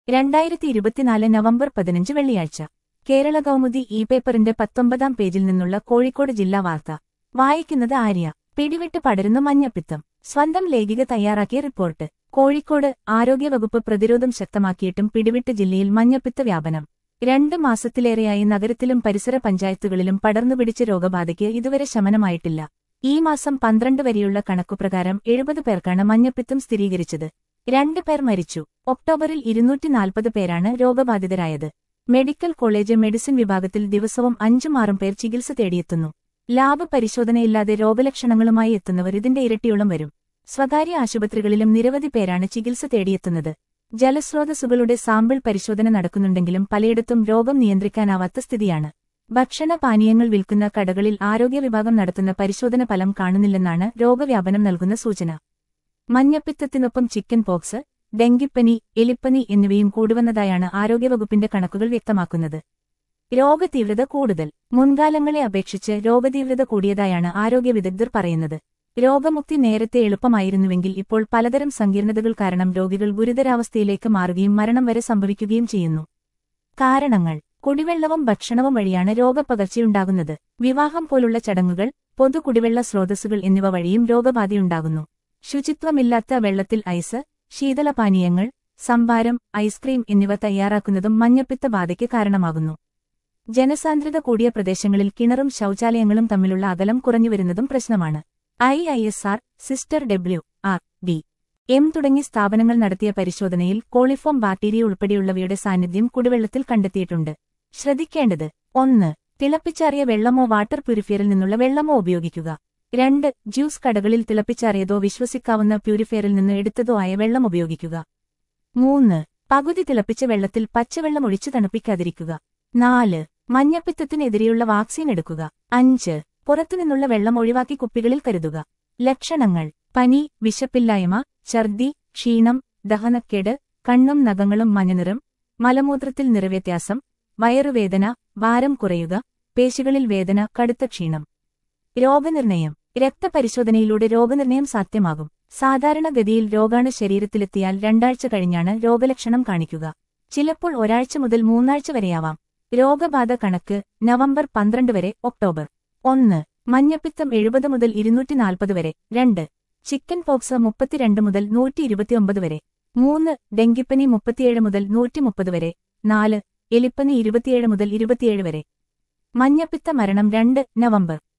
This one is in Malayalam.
രണ്ടായിരത്തി ഇരുപത്തിനാല് നവംബർ പതിനഞ്ച് വെള്ളിയാഴ്ച കേരള കൗമുദി ഇ പേപ്പറിന്റെ പത്തൊമ്പതാം പേജിൽ നിന്നുള്ള കോഴിക്കോട് ജില്ലാ വാർത്ത വായിക്കുന്നത് ആര്യ പിടിവിട്ട് പടരുന്ന മഞ്ഞപ്പിത്തം സ്വന്തം ലേഖിക തയ്യാറാക്കിയ റിപ്പോർട്ട് കോഴിക്കോട് ആരോഗ്യവകുപ്പ് പ്രതിരോധം ശക്തമാക്കിയിട്ടും പിടിവിട്ട് ജില്ലയിൽ മഞ്ഞപ്പിത്ത വ്യാപനം രണ്ട് മാസത്തിലേറെയായി നഗരത്തിലും പരിസര പഞ്ചായത്തുകളിലും പടർന്നുപിടിച്ച രോഗബാധയ്ക്ക് ഇതുവരെ ശമനമായിട്ടില്ല ഈ മാസം പന്ത്രണ്ട് വരെയുള്ള കണക്കുപ്രകാരം എഴുപത് പേർക്കാണ് മഞ്ഞപ്പിത്തം സ്ഥിരീകരിച്ചത് രണ്ട് പേർ മരിച്ചു ഒക്ടോബറിൽ ഇരുന്നൂറ്റി നാൽപ്പത് പേരാണ് രോഗബാധിതരായത് മെഡിക്കൽ കോളേജ് മെഡിസിൻ വിഭാഗത്തിൽ ദിവസവും അഞ്ചും ആറും പേർ ചികിത്സ തേടിയെത്തുന്നു ലാബ് പരിശോധനയില്ലാതെ രോഗലക്ഷണങ്ങളുമായി എത്തുന്നവർ ഇതിന്റെ ഇരട്ടിയോളം വരും സ്വകാര്യ ആശുപത്രികളിലും നിരവധി പേരാണ് ചികിത്സ തേടിയെത്തുന്നത് ജലസ്രോതസ്സുകളുടെ സാമ്പിൾ പരിശോധന നടക്കുന്നുണ്ടെങ്കിലും പലയിടത്തും രോഗം നിയന്ത്രിക്കാനാവാത്ത സ്ഥിതിയാണ് ഭക്ഷണ പാനീയങ്ങൾ വിൽക്കുന്ന കടകളിൽ ആരോഗ്യ വിഭാഗം നടത്തുന്ന പരിശോധന ഫലം കാണുന്നില്ലെന്നാണ് രോഗവ്യാപനം നൽകുന്ന സൂചന മഞ്ഞപ്പിത്തത്തിനൊപ്പം ചിക്കൻ പോക്സ് ഡെങ്കിപ്പനി എലിപ്പനി എന്നിവയും കൂടുവന്നതായാണ് ആരോഗ്യവകുപ്പിന്റെ കണക്കുകൾ വ്യക്തമാക്കുന്നത് രോഗതീവ്രത കൂടുതൽ മുൻകാലങ്ങളെ അപേക്ഷിച്ച് രോഗതീവ്രത കൂടിയതായാണ് ആരോഗ്യ വിദഗ്ധർ പറയുന്നത് രോഗമുക്തി നേരത്തെ എളുപ്പമായിരുന്നുവെങ്കിൽ ഇപ്പോൾ പലതരം സങ്കീർണതകൾ കാരണം രോഗികൾ ഗുരുതരാവസ്ഥയിലേക്ക് മാറുകയും മരണം വരെ സംഭവിക്കുകയും ചെയ്യുന്നു കാരണങ്ങൾ കുടിവെള്ളവും ഭക്ഷണവും വഴിയാണ് രോഗപ്പകർച്ചയുണ്ടാകുന്നത് വിവാഹം പോലുള്ള ചടങ്ങുകൾ പൊതു കുടിവെള്ള സ്രോതസ്സുകൾ എന്നിവ വഴിയും രോഗബാധയുണ്ടാകുന്നു ശുചിത്വമില്ലാത്ത വെള്ളത്തിൽ ഐസ് ശീതളപാനീയങ്ങൾ സംഭാരം ഐസ്ക്രീം എന്നിവ തയ്യാറാക്കുന്നതും മഞ്ഞപ്പിത്ത ബാധയ്ക്ക് കാരണമാകുന്നു ജനസാന്ദ്രത കൂടിയ പ്രദേശങ്ങളിൽ കിണറും ശൗചാലയങ്ങളും തമ്മിലുള്ള അകലം കുറഞ്ഞുവരുന്നതും പ്രശ്നമാണ് ഐ ഐ എസ് ആർ സിസ്റ്റർ ഡബ്ല്യു ആർ ഡി എം തുടങ്ങി സ്ഥാപനങ്ങൾ നടത്തിയ പരിശോധനയിൽ കോളിഫോം ബാക്ടീരിയ ഉൾപ്പെടെയുള്ളവയുടെ സാന്നിധ്യം കുടിവെള്ളത്തിൽ കണ്ടെത്തിയിട്ടുണ്ട് ശ്രദ്ധിക്കേണ്ടത് ഒന്ന് തിളപ്പിച്ചാറിയ വെള്ളമോ വാട്ടർ പ്യൂരിഫയറിൽ നിന്നുള്ള വെള്ളമോ ഉപയോഗിക്കുക രണ്ട് ജ്യൂസ് കടകളിൽ തിളപ്പിച്ചാറിയതോ വിശ്വസിക്കാവുന്ന പ്യൂരിഫയറിൽ നിന്ന് എടുത്തതോ ആയ വെള്ളം ഉപയോഗിക്കുക മൂന്ന് പകുതി തിളപ്പിച്ച വെള്ളത്തിൽ പച്ചവെള്ളം ഒഴിച്ചു തണുപ്പിക്കാതിരിക്കുക നാല് മഞ്ഞപ്പിത്തത്തിനെതിരെയുള്ള വാക്സിൻ എടുക്കുക അഞ്ച് പുറത്തുനിന്നുള്ള വെള്ളം ഒഴിവാക്കി കുപ്പികളിൽ കരുതുക ലക്ഷണങ്ങൾ പനി വിശപ്പില്ലായ്മ ഛർദി ക്ഷീണം ദഹനക്കേട് കണ്ണും നഖങ്ങളും മഞ്ഞനിറം മലമൂത്രത്തിൽ നിറവ്യത്യാസം വയറുവേദന ഭാരം കുറയുക പേശികളിൽ വേദന കടുത്ത ക്ഷീണം രോഗനിർണയം രക്തപരിശോധനയിലൂടെ രോഗനിർണയം സാധ്യമാകും സാധാരണഗതിയിൽ രോഗാണു ശരീരത്തിലെത്തിയാൽ രണ്ടാഴ്ച കഴിഞ്ഞാണ് രോഗലക്ഷണം കാണിക്കുക ചിലപ്പോൾ ഒരാഴ്ച മുതൽ മൂന്നാഴ്ച വരെയാവാം രോഗബാധ കണക്ക് നവംബർ പന്ത്രണ്ട് വരെ ഒക്ടോബർ ഒന്ന് മഞ്ഞപ്പിത്തം എഴുപത് മുതൽ ഇരുന്നൂറ്റി നാൽപ്പത് വരെ രണ്ട് ചിക്കൻ പോക്സ് മുപ്പത്തിരണ്ട് മുതൽ നൂറ്റി ഇരുപത്തിയൊമ്പത് വരെ മൂന്ന് ഡെങ്കിപ്പനി മുപ്പത്തിയേഴ് മുതൽ നൂറ്റി മുപ്പത് വരെ നാല് എലിപ്പനി ഇരുപത്തിയേഴ് മുതൽ ഇരുപത്തിയേഴ് വരെ മഞ്ഞപ്പിത്ത മരണം രണ്ട് നവംബർ